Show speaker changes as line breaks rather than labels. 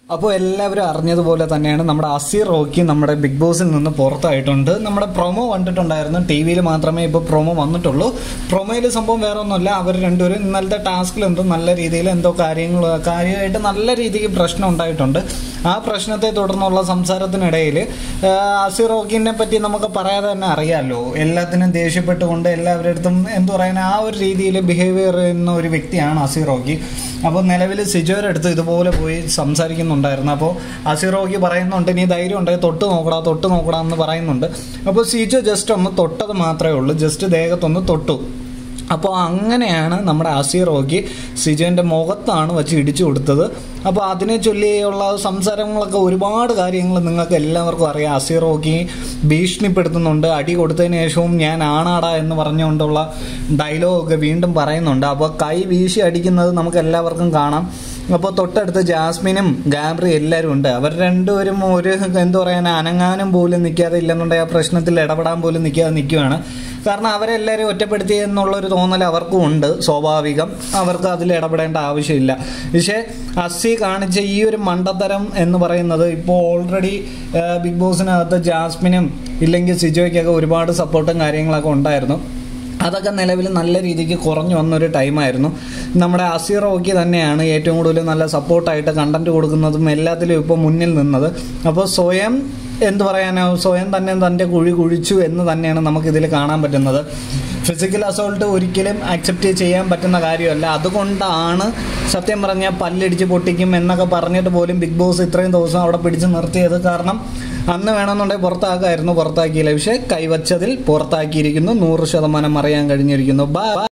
അപ്പോൾ എല്ലാവരും അറിഞ്ഞതുപോലെ തന്നെയാണ് നമ്മുടെ അസീർ റോക്കി നമ്മുടെ ബിഗ് ബോസിൽ നിന്ന് പുറത്തായിട്ടുണ്ട് നമ്മുടെ പ്രൊമോ കണ്ടിട്ടുണ്ടായിരുന്നു ടി വിയിൽ മാത്രമേ ഇപ്പോൾ പ്രൊമോ വന്നിട്ടുള്ളൂ പ്രൊമോയിൽ സംഭവം വേറെ ഒന്നുമല്ല അവർ രണ്ടുപേരും ഇന്നലത്തെ ടാസ്കിൽ എന്തോ നല്ല രീതിയിൽ എന്തോ കാര്യങ്ങൾ കാര്യമായിട്ട് നല്ല രീതിക്ക് പ്രശ്നം ഉണ്ടായിട്ടുണ്ട് ആ പ്രശ്നത്തെ തുടർന്നുള്ള സംസാരത്തിനിടയിൽ അസീർ റോക്കിനെ പറ്റി നമുക്ക് പറയാതെ തന്നെ അറിയാമല്ലോ എല്ലാത്തിനും ദേഷ്യപ്പെട്ടുകൊണ്ട് എല്ലാവരുടെ അടുത്തും എന്തു പറയാൻ ആ ഒരു രീതിയിൽ ബിഹേവിയർ ചെയ്യുന്ന ഒരു വ്യക്തിയാണ് അസീർ റോക്കി അപ്പോൾ നിലവിൽ സിജോയുടെ അടുത്ത് ഇതുപോലെ പോയി സംസാരിക്കുന്നുണ്ടായിരുന്നു അപ്പോൾ അസീർ റോക്കി പറയുന്നുണ്ട് നീ ധൈര്യം ഉണ്ടെങ്കിൽ തൊട്ട് നോക്കടാ തൊട്ട് നോക്കടാ എന്ന് പറയുന്നുണ്ട് അപ്പോൾ സിജോ ജസ്റ്റ് ഒന്ന് തൊട്ടത് മാത്രമേ ഉള്ളൂ ജസ്റ്റ് ദേഹത്തൊന്ന് തൊട്ടു അപ്പോൾ അങ്ങനെയാണ് നമ്മുടെ അസീർ റോക്കി സിജോൻ്റെ മുഖത്താണ് വെച്ച് ഇടിച്ചു കൊടുത്തത് അപ്പോൾ അതിനെ ചൊല്ലിയുള്ള സംസാരങ്ങളൊക്കെ ഒരുപാട് കാര്യങ്ങൾ നിങ്ങൾക്ക് എല്ലാവർക്കും അറിയാം അസീർ റോക്കി ഭീഷണിപ്പെടുത്തുന്നുണ്ട് അടി കൊടുത്തതിന് ശേഷവും ഞാൻ ആണാടാ എന്ന് പറഞ്ഞുകൊണ്ടുള്ള ഡയലോഗൊക്കെ വീണ്ടും പറയുന്നുണ്ട് അപ്പോൾ കൈ വീശി അടിക്കുന്നത് നമുക്ക് എല്ലാവർക്കും കാണാം അപ്പോൾ തൊട്ടടുത്ത് ജാസ്മിനും ഗാബ്രി എല്ലാവരും ഉണ്ട് അവർ രണ്ടുപേരും ഒരു എന്താ പറയാൻ അനങ്ങാനും പോലും നിൽക്കാതെ ഇല്ലെന്നുണ്ടെങ്കിൽ ആ പ്രശ്നത്തിൽ ഇടപെടാൻ പോലും നിൽക്കാതെ നിൽക്കുകയാണ് കാരണം അവരെല്ലാവരും ഒറ്റപ്പെടുത്തി എന്നുള്ളൊരു തോന്നൽ അവർക്കും ഉണ്ട് സ്വാഭാവികം അവർക്ക് അതിൽ ഇടപെടേണ്ട ആവശ്യമില്ല പക്ഷേ അസി കാണിച്ച ഈ ഒരു മണ്ടത്തരം എന്ന് പറയുന്നത് ഇപ്പോൾ ഓൾറെഡി ബിഗ് ബോസിനകത്ത് ജാസ്മിനും ഇല്ലെങ്കിൽ സിജോയ്ക്കൊക്കെ ഒരുപാട് സപ്പോർട്ടും കാര്യങ്ങളൊക്കെ ഉണ്ടായിരുന്നു അതൊക്കെ നിലവിൽ നല്ല രീതിക്ക് കുറഞ്ഞു വന്നൊരു ടൈമായിരുന്നു നമ്മുടെ അസീർ ഓക്കി തന്നെയാണ് ഏറ്റവും കൂടുതൽ നല്ല സപ്പോർട്ടായിട്ട് കണ്ടന്റ് കൊടുക്കുന്നതും എല്ലാത്തിലും ഇപ്പോൾ മുന്നിൽ നിന്നത് അപ്പോൾ സ്വയം എന്ത് പറയാനോ സ്വയം തന്നെ തൻ്റെ കുഴി കുഴിച്ചു എന്ന് തന്നെയാണ് നമുക്കിതിൽ കാണാൻ പറ്റുന്നത് ഫിസിക്കൽ അസോൾട്ട് ഒരിക്കലും അക്സെപ്റ്റ് ചെയ്യാൻ പറ്റുന്ന കാര്യമല്ല അതുകൊണ്ടാണ് സത്യം പറഞ്ഞാൽ പല്ലടിച്ച് പൊട്ടിക്കും എന്നൊക്കെ പറഞ്ഞിട്ട് പോലും ബിഗ് ബോസ് ഇത്രയും ദിവസം അവിടെ പിടിച്ച് നിർത്തിയത് കാരണം അന്ന് വേണമെന്നുണ്ടെങ്കിൽ പുറത്താക്കായിരുന്നു പുറത്താക്കിയില്ല പക്ഷേ കൈവച്ചതിൽ പുറത്താക്കിയിരിക്കുന്നു നൂറ് ശതമാനം അറിയാൻ കഴിഞ്ഞിരിക്കുന്നു ബൈ